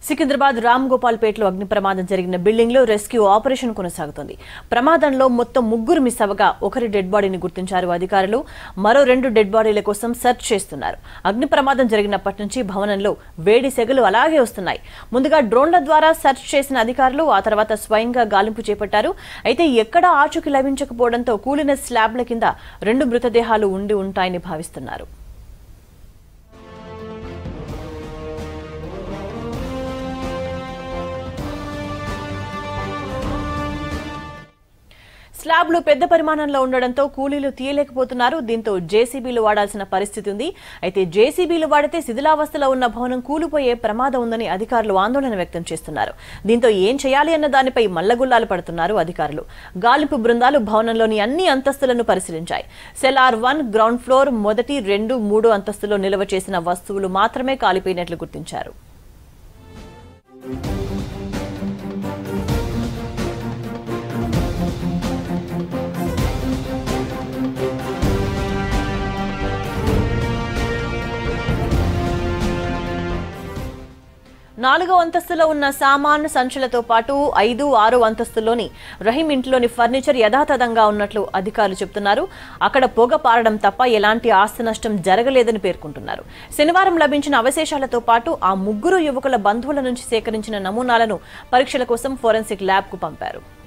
సికింద్రాబాద్ రామ్ గోపాల్ పేటలో అగ్ని ప్రమాదం జరిగిన బిల్డింగ్ లో రెస్క్యూ ఆపరేషన్ కొనసాగుతుంది ప్రమాదంలో మొత్తం ముగ్గురు మిస్ అవ్వగా ఒకరి డెడ్ బాడీని గుర్తించారు అధికారులు మరో రెండు డెడ్ బాడీల కోసం సెర్చ్ చేస్తున్నారు అగ్ని ప్రమాదం జరిగినప్పటి నుంచి భవనంలో వేడి సెగలు అలాగే వస్తున్నాయి ముందుగా డ్రోన్ల ద్వారా సెర్చ్ చేసిన అధికారులు ఆ తర్వాత స్వయంగా గాలింపు చేపట్టారు అయితే ఎక్కడా ఆచూకీ లభించకపోవడంతో కూలిన స్లాబ్ల కింద రెండు మృతదేహాలు ఉండి ఉంటాయని భావిస్తున్నారు స్లాబ్లు పెద్ద పరిమాణంలో ఉండడంతో కూలీలు తీయలేకపోతున్నారు దీంతో జేసీబీలు వాడాల్సిన పరిస్థితి ఉంది అయితే జేసీబీలు వాడితే శిథిలావస్థలో ఉన్న భవనం కూలిపోయే ప్రమాదం ఉందని అధికారులు ఆందోళన వ్యక్తం చేస్తున్నారు దీంతో ఏం చేయాలి అన్న దానిపై మల్లగుల్లాలు పడుతున్నారు అధికారులు గాలింపు బృందాలు భవనంలోని అన్ని అంతస్తులను పరిశీలించాయి సెలార్ వన్ గ్రౌండ్ ఫ్లోర్ మొదటి రెండు మూడు అంతస్తులో నిల్వ చేసిన వస్తువులు మాత్రమే కాలిపోయినట్లు గుర్తించారు నాలుగో అంతస్తులో ఉన్న సామాన్ సంచులతో పాటు ఐదు ఆరు అంతస్తుల్లోని రహీం ఇంట్లోని ఫర్నిచర్ యథాతథంగా ఉన్నట్లు అధికారులు చెబుతున్నారు అక్కడ పొగ పారడం తప్ప ఎలాంటి ఆస్తి నష్టం జరగలేదని పేర్కొంటున్నారు శనివారం లభించిన అవశేషాలతో పాటు ఆ ముగ్గురు యువకుల బంధువుల నుంచి సేకరించిన నమూనాలను పరీక్షల కోసం ఫోరెన్సిక్ ల్యాబ్కు పంపారు